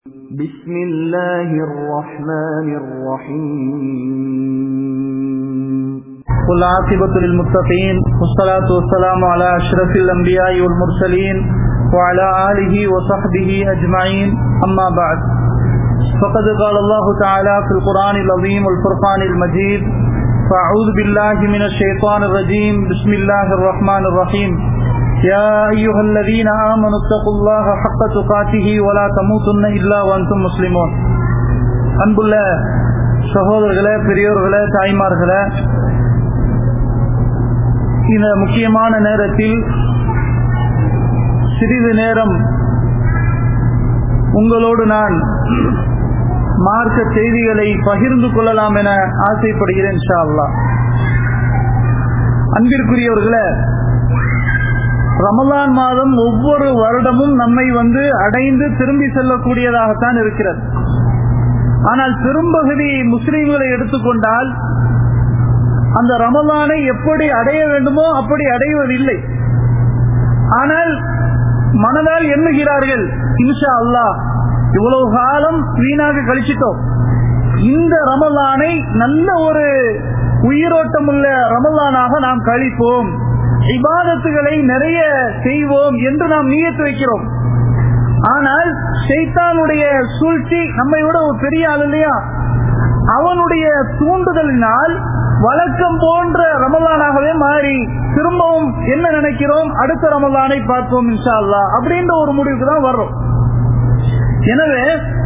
بسم الله الرحمن الرحيم والعاقبة للمتقين والصلاة والسلام على أشرف الأنبياء والمرسلين وعلى آله وصحبه أجمعين أما بعد فقد قال الله تعالى في القرآن العظيم والفرقان المجيد فأعوذ بالله من الشيطان الرجيم بسم الله الرحمن الرحيم يا أيها الذين آمنوا اتقوا الله حق تقاته ولا تموتن إلا وأنتم مسلمون அன்புள்ள சகோதரர்களே பெரியோர்களே தாய்மார்களே இந்த முக்கியமான நேரத்தில் சிறிது நேரம் உங்களோடு நான் மார்க்க செய்திகளை பகிர்ந்து கொள்ளலாம் என ஆசைப்படுகிறேன் ஷா அல்லாஹ் அன்பிற்குரியவர்களே ரமலான் மாதம் ஒவ்வொரு வருடமும் நம்மை வந்து அடைந்து திரும்பி செல்லக்கூடியதாகத்தான் இருக்கிறது ஆனால் பெரும்பகுதி முஸ்லிம்களை எடுத்துக்கொண்டால் அந்த ரமலானை எப்படி அடைய வேண்டுமோ அப்படி அடைவதில்லை ஆனால் மனதால் எண்ணுகிறார்கள் இன்ஷா அல்லாஹ் இவ்வளவு காலம் வீணாக கழிச்சிட்டோம் இந்த ரமலானை நல்ல ஒரு உயிரோட்டமுள்ள ரமலானாக நாம் கழிப்போம் இபாதத்துகளை நிறைய செய்வோம் என்று நாம் நியத்து வைக்கிறோம் ஆனால் ஷைத்தானுடைய சூழ்ச்சி நம்மை விட ஒரு பெரிய ஆள் இல்லையா அவனுடைய தூண்டுதலினால் வழக்கம் போன்ற ரமலானாகவே மாறி திரும்பவும் என்ன நினைக்கிறோம் அடுத்த ரமலானை பார்ப்போம் இன்ஷா அல்லா அப்படின்ற ஒரு முடிவுக்கு தான் வர்றோம் எனவே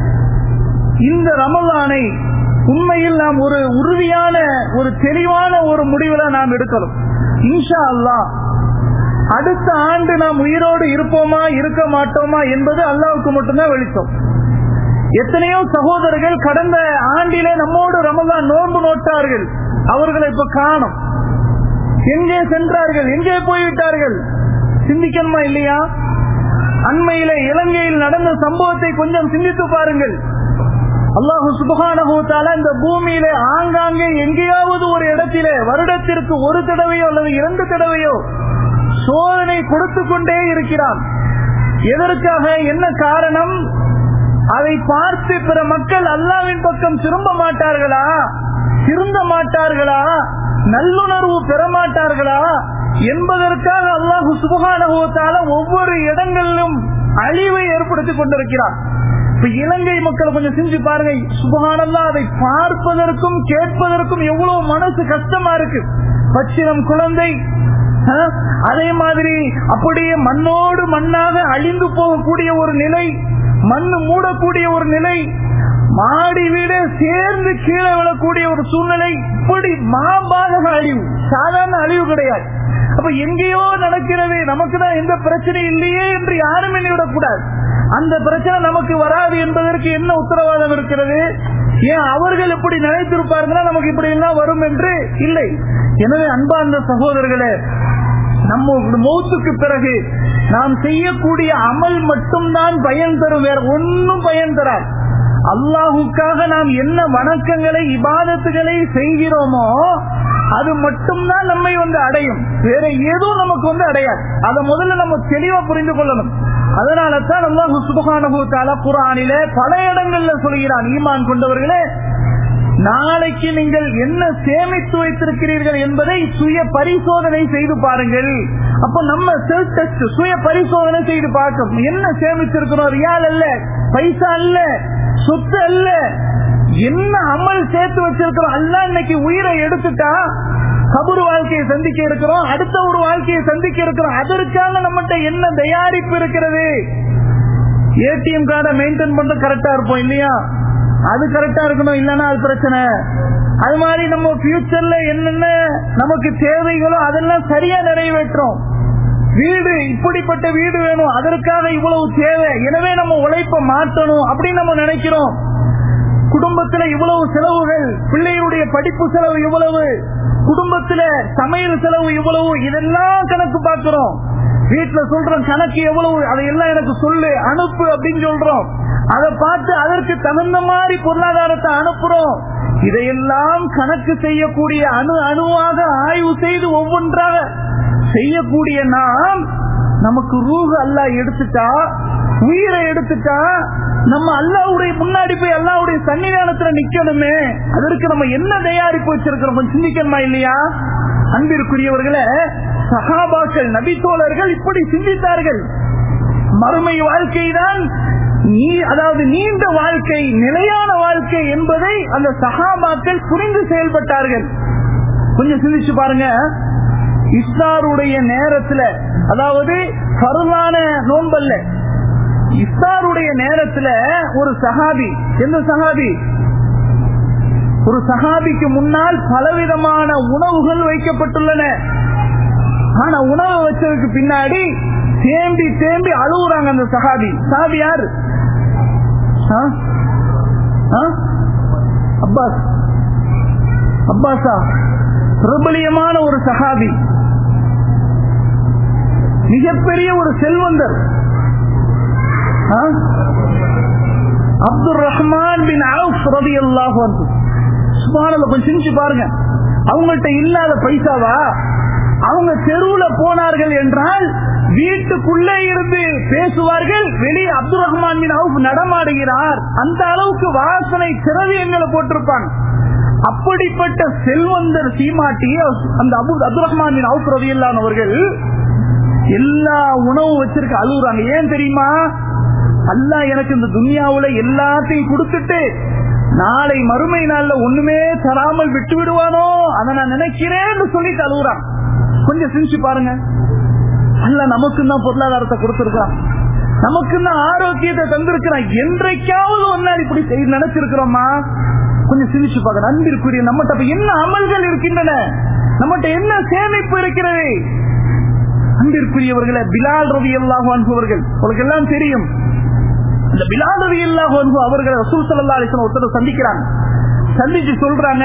இந்த ரமலானை உண்மையில் நாம் ஒரு உறுதியான ஒரு தெளிவான ஒரு முடிவுல நாம் எடுக்கணும் இன்ஷா அல்லா அடுத்த ஆண்டு நாம் உயிரோடு இருப்போமா இருக்க மாட்டோமா என்பது அல்லாவுக்கு மட்டும்தான் வெளிச்சம் எத்தனையோ சகோதரர்கள் கடந்த ஆண்டிலே நம்மோடு ரமதான் நோன்பு நோட்டார்கள் அவர்களை இப்ப காணும் எங்கே சென்றார்கள் எங்கே போய்விட்டார்கள் சிந்திக்கணுமா இல்லையா அண்மையில இலங்கையில் நடந்த சம்பவத்தை கொஞ்சம் சிந்தித்து பாருங்கள் அல்லாஹு சுபகானகத்தால இந்த பூமியில ஆங்காங்கே எங்கேயாவது ஒரு இடத்திலே வருடத்திற்கு ஒரு தடவையோ அல்லது இரண்டு தடவையோ சோதனை கொடுத்து கொண்டே இருக்கிறான் எதற்காக என்ன காரணம் அதை பார்த்து பிற மக்கள் அல்லாவின் பக்கம் திரும்ப மாட்டார்களா திருந்த மாட்டார்களா நல்லுணர்வு பெற மாட்டார்களா என்பதற்காக அல்லாஹு சுபகானகத்தால ஒவ்வொரு இடங்களிலும் அழிவை ஏற்படுத்திக் கொண்டிருக்கிறார் இப்ப இலங்கை மக்கள் கொஞ்சம் செஞ்சு பாருங்க சுபகானந்தா அதை பார்ப்பதற்கும் கேட்பதற்கும் எவ்வளவு மனசு கஷ்டமா இருக்கு பச்சினம் குழந்தை அதே மாதிரி அப்படியே மண்ணோடு மண்ணாக அழிந்து போகக்கூடிய ஒரு நிலை மண்ணு மூடக்கூடிய ஒரு நிலை மாடி வீடு சேர்ந்து கீழே விழக்கூடிய ஒரு சூழ்நிலை இப்படி மாபாக அழிவு சாதாரண அழிவு கிடையாது அப்ப எங்கேயோ நடக்கிறது நமக்கு தான் எந்த பிரச்சனையும் இல்லையே என்று யாரும் எண்ணிவிடக்கூடாது அந்த பிரச்சனை நமக்கு வராது என்பதற்கு என்ன உத்தரவாதம் இருக்கிறது ஏன் அவர்கள் எப்படி நினைத்திருப்பார்களா நமக்கு இப்படி எல்லாம் வரும் என்று இல்லை எனவே அன்பார்ந்த சகோதரர்களே நம்ம மௌத்துக்கு பிறகு நாம் செய்யக்கூடிய அமல் மட்டும்தான் பயன் தரும் வேற ஒன்னும் பயன் தராது அல்லாஹுக்காக நாம் என்ன வணக்கங்களை இபாதத்துகளை செய்கிறோமோ அது மட்டும்தான் நம்மை வந்து அடையும் வேற எதுவும் நமக்கு வந்து அடையாது அதை முதல்ல நம்ம தெளிவா புரிந்து கொள்ளணும் அதனால தான் அல்லாஹு சுபகானுபவத்தால குரானில பல இடங்கள்ல சொல்கிறான் ஈமான் கொண்டவர்களே நாளைக்கு நீங்கள் என்ன சேமித்து வைத்திருக்கிறீர்கள் என்பதை சுய பரிசோதனை செய்து பாருங்கள் அப்ப நம்ம செல்ஃப் டெஸ்ட் சுய பரிசோதனை செய்து பார்க்கணும் என்ன சேமிச்சிருக்கிறோம் ரியால் அல்ல பைசா அல்ல சொத்து அல்ல என்ன அமல் சேர்த்து வச்சிருக்கிறோம் அல்ல இன்னைக்கு உயிரை எடுத்துட்டா கபுர் வாழ்க்கையை சந்திக்க இருக்கிறோம் அடுத்த ஒரு வாழ்க்கையை சந்திக்க இருக்கிறோம் அதற்காக நம்மகிட்ட என்ன தயாரிப்பு இருக்கிறது ஏடிஎம் கார்டை மெயின்டைன் பண்ண கரெக்டா இருப்போம் இல்லையா அது கரெக்டா இருக்கணும் இல்லன்னா அது பிரச்சனை அது மாதிரி நம்ம பியூச்சர்ல என்னென்ன நமக்கு தேவைகளோ அதெல்லாம் சரியா நிறைவேற்றோம் வீடு இப்படிப்பட்ட வீடு வேணும் அதற்காக இவ்வளவு தேவை எனவே நம்ம உழைப்ப மாற்றணும் அப்படின்னு நம்ம நினைக்கிறோம் குடும்பத்துல இவ்வளவு செலவுகள் பிள்ளைகளுடைய படிப்பு செலவு இவ்வளவு குடும்பத்துல சமையல் செலவு இவ்வளவு இதெல்லாம் கணக்கு பார்க்கிறோம் வீட்டுல சொல்றோம் கணக்கு எவ்வளவு அதையெல்லாம் எனக்கு சொல்லு அனுப்பு அப்படின்னு சொல்றோம் அதை பார்த்து அதற்கு தகுந்த மாதிரி பொருளாதாரத்தை அனுப்புறோம் இதையெல்லாம் கணக்கு செய்யக்கூடிய அணு அணுவாக ஆய்வு செய்து ஒவ்வொன்றாக செய்யக்கூடிய நாம் நமக்கு ரூஹ் அல்லா எடுத்துட்டா உயிரை எடுத்துட்டா நம்ம அல்லாவுடைய முன்னாடி போய் அல்லாவுடைய சன்னிதானத்துல நிக்கணுமே அதற்கு நம்ம என்ன தயாரிப்பு வச்சிருக்கிறோம் கொஞ்சம் சிந்திக்கணுமா இல்லையா அன்பிற்குரியவர்களே சகாபாக்கள் நபித்தோழர்கள் இப்படி சிந்தித்தார்கள் மறுமை வாழ்க்கை தான் நீ அதாவது நீண்ட வாழ்க்கை நிலையான வாழ்க்கை என்பதை அந்த சகாபாக்கள் புரிந்து செயல்பட்டார்கள் கொஞ்சம் சிந்திச்சு பாருங்க இஸ்லாருடைய நேரத்துல அதாவது பருவான நோன்பல்ல இஃப்தாருடைய நேரத்துல ஒரு சஹாபி எந்த சஹாபி ஒரு சஹாபிக்கு முன்னால் பலவிதமான உணவுகள் வைக்கப்பட்டுள்ளன ஆனா உணவு வச்சதுக்கு பின்னாடி தேம்பி தேம்பி அழுகுறாங்க அந்த சஹாபி சஹாபி யாரு ஆ? ஆ? அப்பாஸ் அப்பாஸா பிரபலியமான ஒரு சஹாபி மிகப்பெரிய ஒரு செல்வந்தர் ஆ? அப்துல் ரஹ்மான் பின் அவுஃப் ரதி அல்லாஹ் சுபானல கொஞ்சம் சிந்திச்சு பாருங்க அவங்கள்ட்ட இல்லாத பைசாவா அவங்க தெருவுல போனார்கள் என்றால் வீட்டுக்குள்ளே இருந்து பேசுவார்கள் வெளியே அப்துல் ரஹ்மான் பின் அவுஃப் நடமாடுகிறார் அந்த அளவுக்கு வாசனை திரவியங்களை போட்டிருப்பாங்க அப்படிப்பட்ட செல்வந்தர் சீமாட்டி அந்த Abu Abdul Rahman bin Auf ரதி அவர்கள் எல்லா உணவும் வச்சிருக்க அழுகுறாங்க ஏன் தெரியுமா அல்லாஹ் எனக்கு இந்த துனியாவுல எல்லாத்தையும் கொடுத்துட்டு நாளை மறுமை நாள்ல ஒண்ணுமே தராமல் விட்டு விடுவானோ அதை நான் நினைக்கிறேன்னு சொல்லிட்டு அழுகுறான் கொஞ்சம் சிரிச்சு பாருங்க அல்ல நமக்கு தான் பொருளாதாரத்தை கொடுத்திருக்கான் நமக்கு தான் ஆரோக்கியத்தை தந்திருக்கிறான் என்றைக்காவது ஒரு நாள் இப்படி செய்து நினைச்சிருக்கிறோமா கொஞ்சம் சிரிச்சு பார்க்க அன்பிற்குரிய நம்மகிட்ட அப்ப என்ன அமல்கள் இருக்கின்றன நம்மகிட்ட என்ன சேமிப்பு இருக்கிறது அன்பிற்குரியவர்களே பிலால் ரவி அல்லாஹ் அன்பவர்கள் உங்களுக்கு எல்லாம் தெரியும் இந்த பிலால் ரவி அல்லாஹ் அன்பு அவர்கள் ரசூல் சல்லா அலிஸ்லாம் ஒருத்தர் சந்திக்கிறாங்க சந்திச்சு சொல்றாங்க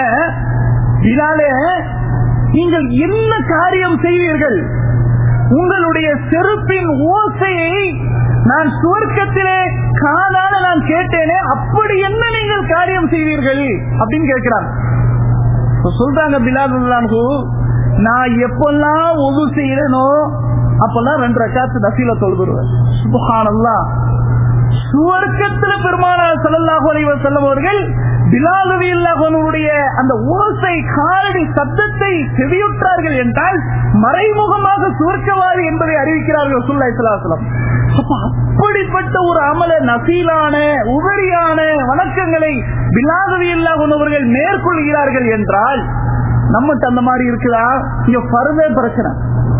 பிலாலே நீங்கள் என்ன காரியம் செய்வீர்கள் உங்களுடைய செருப்பின் ஓசையை நான் சுவர்க்கத்திலே காதால நான் கேட்டேனே அப்படி என்ன நீங்கள் காரியம் செய்வீர்கள் அப்படின்னு கேட்கிறாங்க இப்ப சொல்றாங்க பிலால் நான் எப்பெல்லாம் ஒது செய்யறேனோ அப்பெல்லாம் ரெண்டு ரக்காத்து நசீல தொழுதுருவேன் சுபஹானல்லா சுவர்க்கத்துல பெருமானார் ஸல்லல்லாஹு அலைஹி வஸல்லம் அவர்கள் பிலால் ரலியல்லாஹு அன்ஹுடைய அந்த ஓசை காலடி சத்தத்தை செவியுற்றார்கள் என்றால் மறைமுகமாக சுவர்க்கவாதி என்பதை அறிவிக்கிறார்கள் ரசூலுல்லாஹி ஸல்லல்லாஹு அலைஹி வஸல்லம் அப்ப அப்படிப்பட்ட ஒரு அமல நசீலான உபரியான வணக்கங்களை பிலால் ரலியல்லாஹு அன்ஹு அவர்கள் மேற்கொள்கிறார்கள் என்றால் நம்மகிட்ட அந்த மாதிரி இருக்குதா இங்க பருவே பிரச்சனை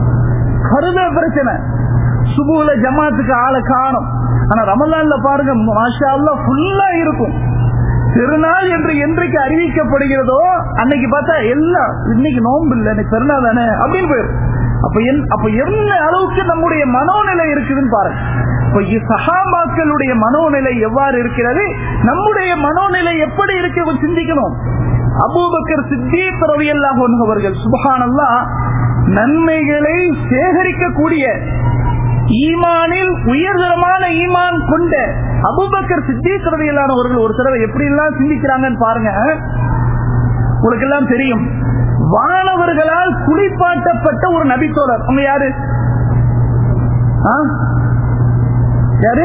பருவே பிரச்சனை சுபுல ஜமாத்துக்கு ஆளை காணும் ஆனா ரமலான்ல பாருங்க மாஷா அல்லாஹ் ஃபுல்லா இருக்கும் திருநாள் என்று என்றைக்கு அறிவிக்கப்படுகிறதோ அன்னைக்கு பார்த்தா எல்லாம் இன்னைக்கு நோன்பு இல்ல இன்னைக்கு பெருநாள் தானே அப்படின்னு போயிடும் அப்ப என் அப்ப என்ன அளவுக்கு நம்முடைய மனோநிலை இருக்குதுன்னு பாருங்க இப்ப இ- சஹாபாக்களுடைய மனோநிலை எவ்வாறு இருக்கிறது நம்முடைய மனோநிலை எப்படி இருக்கு சிந்திக்கணும் அபூபக்கர் சித்தீக் ரவியல்லாஹு அன்ஹு அவர்கள் சுபஹானல்லாஹ் நன்மைகளை சேகரிக்கக்கூடிய ஈமானில் உயர்தரமான ஈமான் கொண்ட அபுபக்கர் சித்தீக் ரவியல்லானவர்கள் ஒரு தடவை எப்படி எல்லாம் சிந்திக்கிறாங்கன்னு பாருங்க உங்களுக்கு எல்லாம் தெரியும் வானவர்களால் குளிப்பாட்டப்பட்ட ஒரு நபித்தோழர் அவங்க யாரு ஆ? யாரு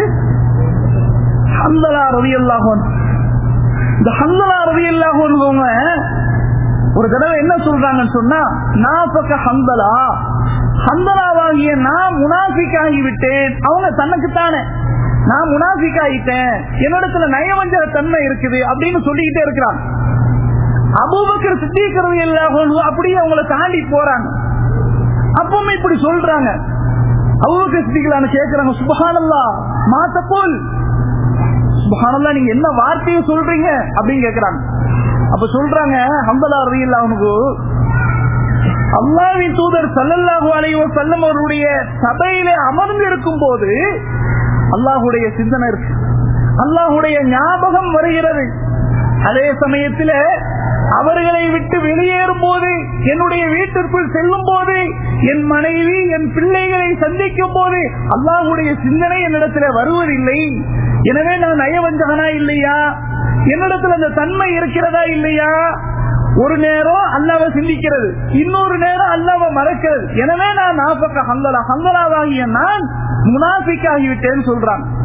ஹந்தலா ரவி அல்லாஹன் இந்த ஹந்தலா ரவி அல்லாஹன் ஒரு தடவை என்ன சொல்றாங்கன்னு சொன்னா நாபக்க ஹந்தலா ஹந்தலாவாகிய நான் முனாஃபிக் ஆகிவிட்டேன் அவங்க தனக்குத்தானே நான் முனாஃபிக் ஆகிட்டேன் என்னிடத்துல நயவஞ்சக தன்மை இருக்குது அப்படின்னு சொல்லிக்கிட்டே இருக்கிறான் அபூபக்கர் சித்திக்கிறது எல்லாம் அப்படியே அவங்கள தாண்டி போறாங்க அப்பவும் இப்படி சொல்றாங்க அபூபக்கர் சித்திக்கலான்னு கேட்கிறாங்க சுபஹானல்லா மாத்த போல் சுபஹானல்லா நீங்க என்ன வார்த்தையை சொல்றீங்க அப்படின்னு கேக்குறாங்க அப்ப சொல்றாங்க ஹம்பலா ரவியில் அவனுக்கு அல்லாவின் தூதர் சல்லல்லாஹு அலைஹி வஸல்லம் அவருடைய சபையில அமர்ந்து இருக்கும் போது அல்லாஹுடைய சிந்தனை இருக்கு அல்லாஹுடைய ஞாபகம் வருகிறது அதே சமயத்தில் அவர்களை விட்டு வெளியேறும் போது என்னுடைய வீட்டிற்குள் செல்லும் போது என் மனைவி என் பிள்ளைகளை சந்திக்கும் போது அல்லாஹுடைய சிந்தனை என்னிடத்துல வருவதில்லை எனவே நான் நயவஞ்சகனா இல்லையா என்னிடத்துல அந்த தன்மை இருக்கிறதா இல்லையா ஒரு நேரம் அல்லாவை சிந்திக்கிறது இன்னொரு நேரம் அல்லாவை மறக்கிறது எனவே நான் நாப்பக்க ஹந்தலா ஹந்தலாவாகிய நான் முனாஃபிக் ஆகிவிட்டேன்னு சொல்றான்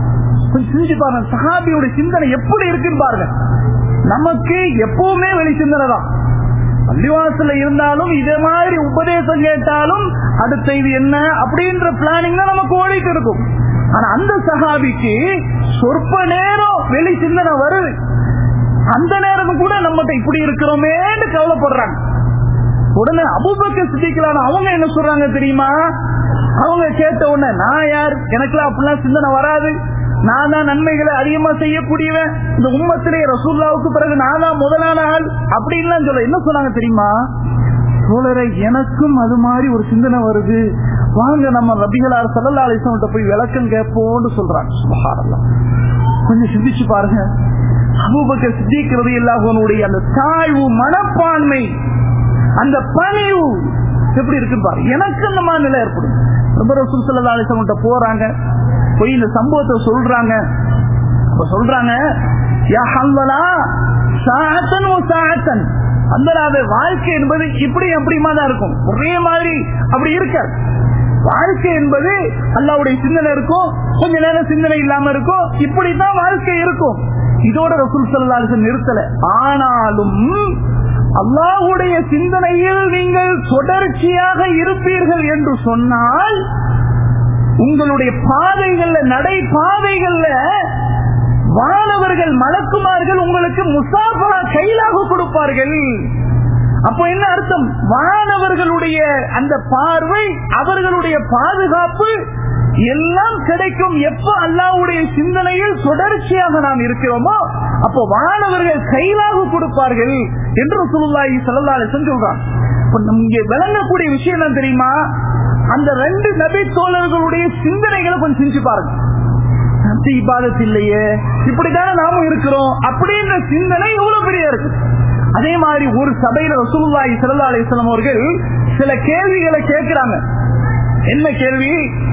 கொஞ்சம் சிந்திச்சு பாருங்க சஹாபியோட சிந்தனை எப்படி இருக்குன்னு பாருங்க நமக்கு எப்பவுமே வெளி சிந்தனை தான் பள்ளிவாசல இருந்தாலும் இதே மாதிரி உபதேசம் கேட்டாலும் அடுத்த இது என்ன அப்படின்ற பிளானிங் தான் நமக்கு ஓடிட்டு இருக்கும் ஆனா அந்த சஹாபிக்கு சொற்ப நேரம் வெளி சிந்தனை வருது அந்த நேரம் கூட நம்மகிட்ட இப்படி இருக்கிறோமேன்னு கவலைப்படுறாங்க உடனே அபுபக்க சித்திக்கலான அவங்க என்ன சொல்றாங்க தெரியுமா அவங்க கேட்ட உடனே நான் யார் எனக்குலாம் அப்படிலாம் சிந்தனை வராது நான் தான் நன்மைகளை அதிகமா செய்யக்கூடியவன் இந்த உம்மத்திலே ரசூல்லாவுக்கு பிறகு நான் தான் முதலான ஆள் அப்படின்லாம் சொல்ல என்ன சொன்னாங்க தெரியுமா சோழரை எனக்கும் அது மாதிரி ஒரு சிந்தனை வருது வாங்க நம்ம ரபிகளார் சல்லா அலிசம்கிட்ட போய் விளக்கம் கேட்போம்னு சொல்றாங்க சுபஹானல்லாஹ். கொஞ்சம் சிந்திச்சு பாருங்க அபூபக்கர் சித்திக்கிறது இல்லாதவனுடைய அந்த தாழ்வு மனப்பான்மை அந்த பணிவு எப்படி இருக்கு பாரு எனக்கு அந்த மாதிரி நிலை ஏற்படும் ரொம்ப ரசூல் சல்லா அலிசம்கிட்ட போறாங்க போய் இந்த சம்பவத்தை சொல்றாங்க அப்ப சொல்றாங்க யா ஹல்வலா சாத்தன் ஓ சாத்தன் அந்த வாழ்க்கை என்பது இப்படி அப்படிமா தான் இருக்கும் ஒரே மாதிரி அப்படி இருக்காது வாழ்க்கை என்பது அல்லாவுடைய சிந்தனை இருக்கும் கொஞ்ச நேரம் சிந்தனை இல்லாம இருக்கும் இப்படித்தான் வாழ்க்கை இருக்கும் இதோட ரசூல் சல்லாஹ் நிறுத்தல ஆனாலும் அல்லாஹுடைய சிந்தனையில் நீங்கள் தொடர்ச்சியாக இருப்பீர்கள் என்று சொன்னால் உங்களுடைய பாதைகள்ல நடை பாதைகள்ல வானவர்கள் மலக்குமார்கள் உங்களுக்கு முசாஃபா கையிலாக கொடுப்பார்கள் அப்போ என்ன அர்த்தம் வானவர்களுடைய அந்த பார்வை அவர்களுடைய பாதுகாப்பு எல்லாம் கிடைக்கும் எப்ப அல்லாவுடைய சிந்தனையில் தொடர்ச்சியாக நாம் இருக்கிறோமோ அப்போ வானவர்கள் கையிலாக கொடுப்பார்கள் என்று சுல்லாஹி சல்லா சொல்றான் இப்ப இங்க விளங்கக்கூடிய விஷயம் என்ன தெரியுமா அந்த ரெண்டு நபி தோழர்களுடைய சிந்தனைகளை கொஞ்சம் சிந்திச்சு பாருங்க நபி இபாதத் இல்லையே இப்படித்தானே நாமும் இருக்கிறோம் அப்படின்ற சிந்தனை எவ்வளவு பெரிய இருக்கு அதே மாதிரி ஒரு சபையில ரசூலுல்லாஹி ஸல்லல்லாஹு அலைஹி வஸல்லம் அவர்கள் சில கேள்விகளை கேட்கிறாங்க என்ன கேள்வி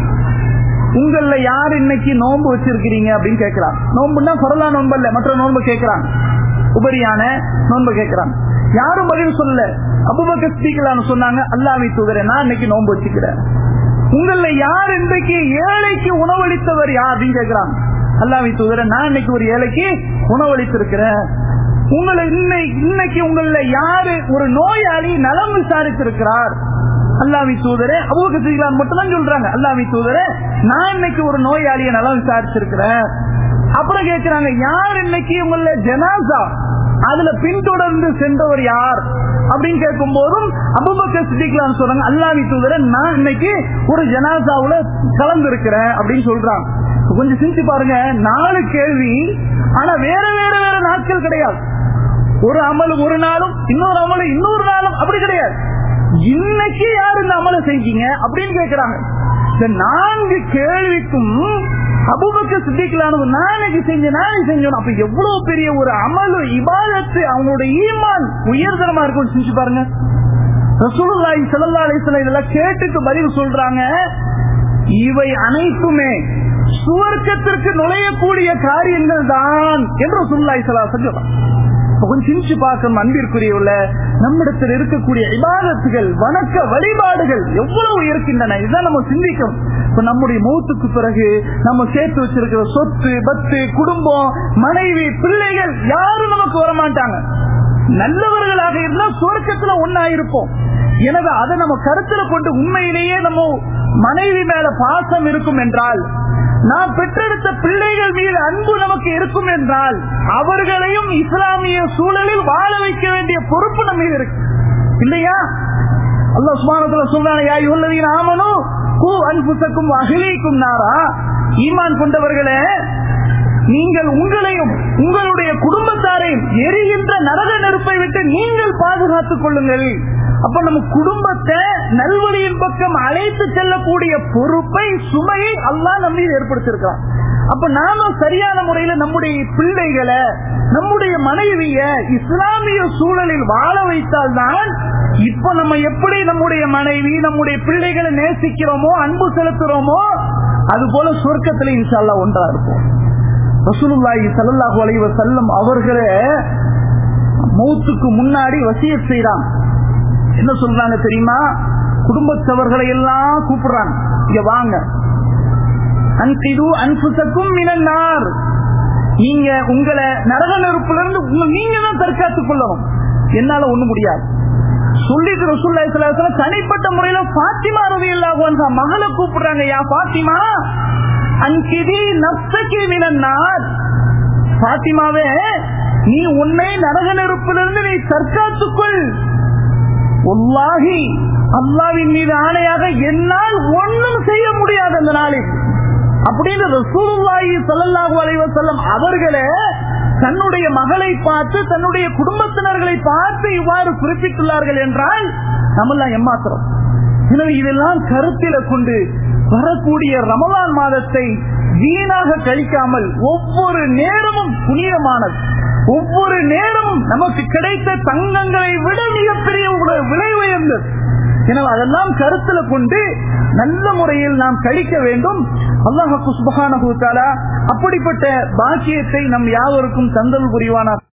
உங்கள யார் இன்னைக்கு நோன்பு வச்சிருக்கிறீங்க அப்படின்னு கேட்கிறாங்க நோன்புன்னா பரலா நோன்பு இல்ல மற்ற நோன்பு கேட்கிறாங்க உபரியான நோன்பு கேட்கிறாங்க யாரும் பதில் சொல்லல அபுபக்க ஸ்பீக்கலான்னு சொன்னாங்க அல்லாவி தூதரே நான் இன்னைக்கு நோன்பு வச்சுக்கிறேன் உங்கள யார் இன்றைக்கு ஏழைக்கு உணவளித்தவர் யார் அப்படின்னு கேட்கிறாங்க அல்லாவி தூதரே நான் இன்னைக்கு ஒரு ஏழைக்கு உணவளித்திருக்கிறேன் உங்களை இன்னைக்கு இன்னைக்கு உங்கள யாரு ஒரு நோயாளி நலம் விசாரித்திருக்கிறார் அல்லாவி தூதரே அபூகத்திலான் மட்டும் தான் சொல்றாங்க அல்லாவி தூதரே நான் இன்னைக்கு ஒரு நோயாளியை நலம் விசாரிச்சிருக்கிறேன் அப்புறம் கேட்கிறாங்க யார் இன்னைக்கு உங்கள ஜனாசா அதுல பின்தொடர்ந்து சென்றவர் யார் அப்படின்னு கேட்கும் போதும் அபுபக்க சித்திக்கலான்னு சொல்றாங்க அல்லாவி தூதர நான் இன்னைக்கு ஒரு ஜனாசாவுல கலந்து இருக்கிறேன் அப்படின்னு சொல்றாங்க கொஞ்சம் சிந்திச்சு பாருங்க நாலு கேள்வி ஆனா வேற வேற வேற நாட்கள் கிடையாது ஒரு அமலும் ஒரு நாளும் இன்னொரு அமலும் இன்னொரு நாளும் அப்படி கிடையாது இன்னைக்கு யார் இந்த அமலை செஞ்சீங்க அப்படின்னு கேட்கிறாங்க இந்த நான்கு கேள்விக்கும் அபுபக்க சித்திக்கலானது நாளைக்கு செஞ்ச நாளை செஞ்சோம் அப்ப எவ்வளவு பெரிய ஒரு அமலு இபாதத்து அவங்களோட ஈமான் உயர்தரமா இருக்கும் செஞ்சு பாருங்க ரசூலுல்லாஹி ஸல்லல்லாஹு அலைஹி வஸல்லம் இதெல்லாம் கேட்டுட்டு பதில் சொல்றாங்க இவை அனைத்துமே சுவர்க்கத்திற்கு நுழையக்கூடிய காரியங்கள் தான் என்று ரசூலுல்லாஹி ஸல்லல்லாஹு அலைஹி வஸல்லம் கொஞ்சம் சிந்திச்சு பார்க்கணும் அன்பிற்குரியவுள்ள நம்மிடத்தில் இருக்கக்கூடிய இபாதத்துகள் வணக்க வழிபாடுகள் எவ்வளவு இருக்கின்றன இதான் நம்ம சிந்திக்கணும் இப்ப நம்முடைய மௌத்துக்கு பிறகு நம்ம சேர்த்து வச்சிருக்கிற சொத்து பத்து குடும்பம் மனைவி பிள்ளைகள் யாரும் நமக்கு வரமாட்டாங்க நல்லவர்களாக இருந்தா சுவர்க்கத்துல ஒன்னா இருப்போம் எனவே அதை நம்ம கருத்துல கொண்டு உண்மையிலேயே நம்ம மனைவி மேல பாசம் இருக்கும் என்றால் நாம் பெற்றெடுத்த பிள்ளைகள் மீது அன்பு நமக்கு இருக்கும் என்றால் அவர்களையும் இஸ்லாமிய சூழலில் வாழ வைக்க வேண்டிய பொறுப்பு நம்ம மீது இருக்கு இல்லையா அல்லா சுமானத்துல சொல்றாங்க ஆமனும் கூ அன்புசக்கும் அகிலிக்கும் நாரா ஈமான் கொண்டவர்களே நீங்கள் உங்களையும் உங்களுடைய குடும்பத்தாரையும் எரிகின்ற நரக நெருப்பை விட்டு நீங்கள் பாதுகாத்துக் கொள்ளுங்கள் அப்ப நம்ம குடும்பத்தை நல்வழியின் பக்கம் அழைத்து செல்லக்கூடிய பொறுப்பை சுமையை அல்லா நம்ம மீது ஏற்படுத்திருக்கிறான் அப்ப நாம சரியான முறையில நம்முடைய பிள்ளைகளை நம்முடைய மனைவிய இஸ்லாமிய சூழலில் வாழ வைத்தால் தான் இப்ப நம்ம எப்படி நம்முடைய மனைவி நம்முடைய பிள்ளைகளை நேசிக்கிறோமோ அன்பு செலுத்துறோமோ அது போல சொர்க்கத்துல இன்ஷால்லா ஒன்றா இருப்போம் ரசூலுல்லாஹி ஸல்லல்லாஹு அலைஹி வஸல்லம் அவர்களே மௌத்துக்கு முன்னாடி வசியத் செய்றாங்க என்ன சொல்றாங்க தெரியுமா குடும்பத்தவர்களை எல்லாம் கூப்பிடுறாங்க இங்க வாங்க அன்சிது அன்புசக்கும் மினன்னார் நீங்க உங்களை நரக நெருப்பிலிருந்து உங்க நீங்க தான் தற்காத்துக் கொள்ளணும் என்னால ஒண்ணு முடியாது சொல்லிட்டு ரசூல்லா ஸல்லல்லாஹு தனிப்பட்ட முறையில பாத்திமா ரலியல்லாஹு அன்ஹா மகளை கூப்பிடுறாங்க யா பாத்திமா அன்கிதி நப்சகி மினன்னார் பாத்திமாவே நீ உன்னை நரக நெருப்பிலிருந்து நீ தற்காத்துக்கொள் ஒல்லாகி அல்லாவின் மீது ஆணையாக என்னால் ஒன்றும் செய்ய முடியாது அந்த நாளில் அப்படின்னு ரசூலுல்லாஹி ஸல்லல்லாஹு அலைஹி வஸல்லம் அவர்களே தன்னுடைய மகளை பார்த்து தன்னுடைய குடும்பத்தினர்களை பார்த்து இவ்வாறு குறிப்பிட்டுள்ளார்கள் என்றால் நம்மெல்லாம் ஏமாத்துறோம் எனவே இதெல்லாம் கருத்தில கொண்டு வரக்கூடிய ரமலான் மாதத்தை வீணாக கழிக்காமல் ஒவ்வொரு நேரமும் புனிதமானது ஒவ்வொரு நேரமும் நமக்கு கிடைத்த தங்கங்களை விட மிகப்பெரிய ஒரு விலை உயர்ந்தது எனவே அதெல்லாம் கருத்துல கொண்டு நல்ல முறையில் நாம் கழிக்க வேண்டும் அல்லாஹு சுபஹானஹு தஆலா அப்படிப்பட்ட பாக்கியத்தை நம் யாவருக்கும் தந்தல் புரிவானார்